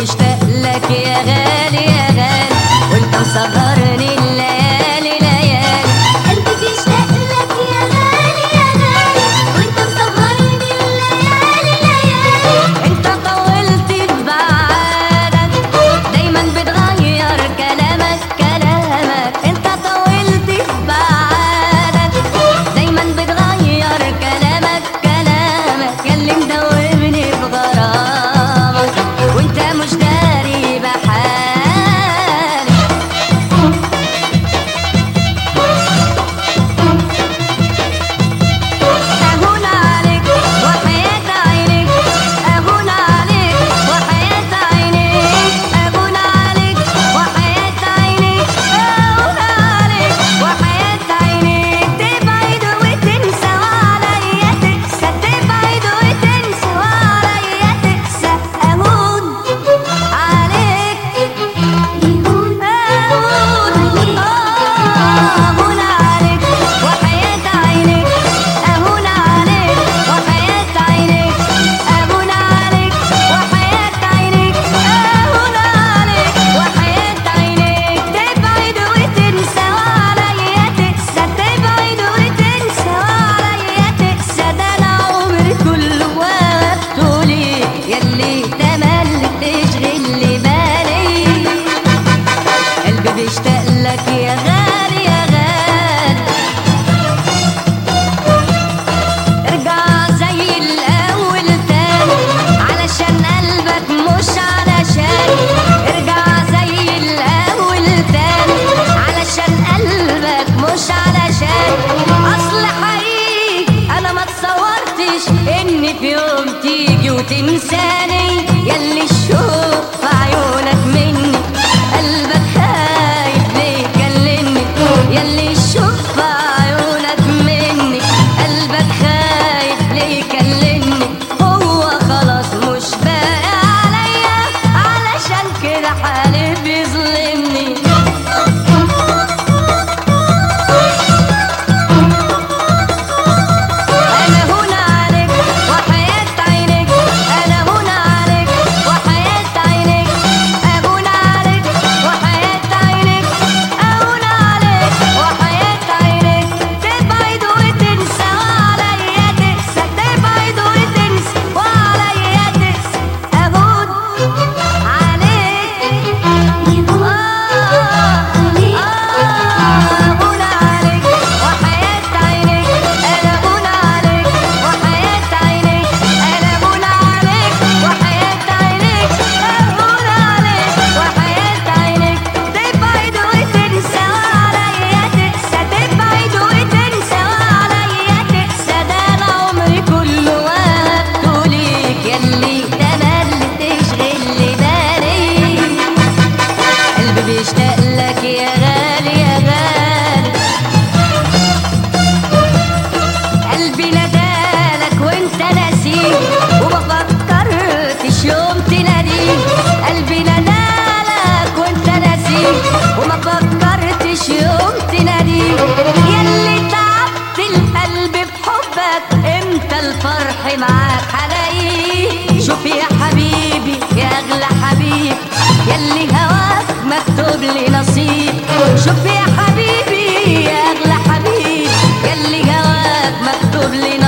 بيشتاق لك يا غالي يا غالي وانت مسهرني الليالي ليالي قلبي بيشتاق لك يا غالي يا غالي وانت مسهرني الليالي ليالي انت طولت في بعادك دايما بتغير كلامك كلامك انت طولت في بعادك دايما بتغير كلامك كلامك ياللي مدوبني في غرامك وانت مش داري بحالي أهون عليك وحياة عينيك أهون عليك وحياة عينيك أهون عليك وحياة عينيك أهون عليك وحياة عينيك تبعد وتنسى وعليا تقسى تبعد وتنسى وعليا تقسى أهون عليك يهون أهون أهون عليك وحياة عينيك أهون عليك وحياة عينيك أهون عليك وحياة عينيك أهون عليك وحياة عينيك تبعد وتنسى وعليا تقسى تبعد وتنسى وعليا تقسى ده أنا عمري كله وقته ليك ياللي تملي تشغل لي بالي قلبي بيشتاق لك يا غالي يا غالي ارجع زي الاول تاني علشان قلبك مش علشان ارجع زي الاول تاني علشان قلبك مش علشان اصل حقيقي انا ما تصورتش ان في يوم تيجي وتنساني ياللي الشوق في عيونك مني قلبك خايف ليه كلمني ياللي الشوق في عيونك مني قلبك خايف ليه كلمني هو خلاص مش باقي عليا علشان كده حالي بيظلمني أنا هنا عليك وحياة عينيك أنا هنا عليك وحياة عينيك أهون عليك وحياة عينيك أهون عليك وحياة عينيك تبعد وتنسى وعليا تقسى تبعد وتنسى وعليا تقسى أهون عليك يهون عليك أهون عليك وحياة عينيك أنا هون عليك وحياة عينيك أنا هون عليك وحياة عينيك أهون عليك وحياة عينيك تبعد وتنسى وعليا تقسى تبعد وتنسى وعليا تقسى ده أنا عمري كله وقته ليك ياللي تملي تشغل لي بالي قلبي بيشتاق لك يا غالي يا غالي قلبي ندالك وانت ناسيه وما فكرتش يوم تناديه قلبي ندالك وانت ناسيه وما فكرتش يوم تناديه ياللي تعبت القلب بحبك امتى الفرح معاك هلاقيه شوف يا حبيبي يا اغلى حبيب ياللي هواك مكتوب لي نصيب شوف يا حبيبي يا اغلى حبيب ياللي هواك مكتوب لي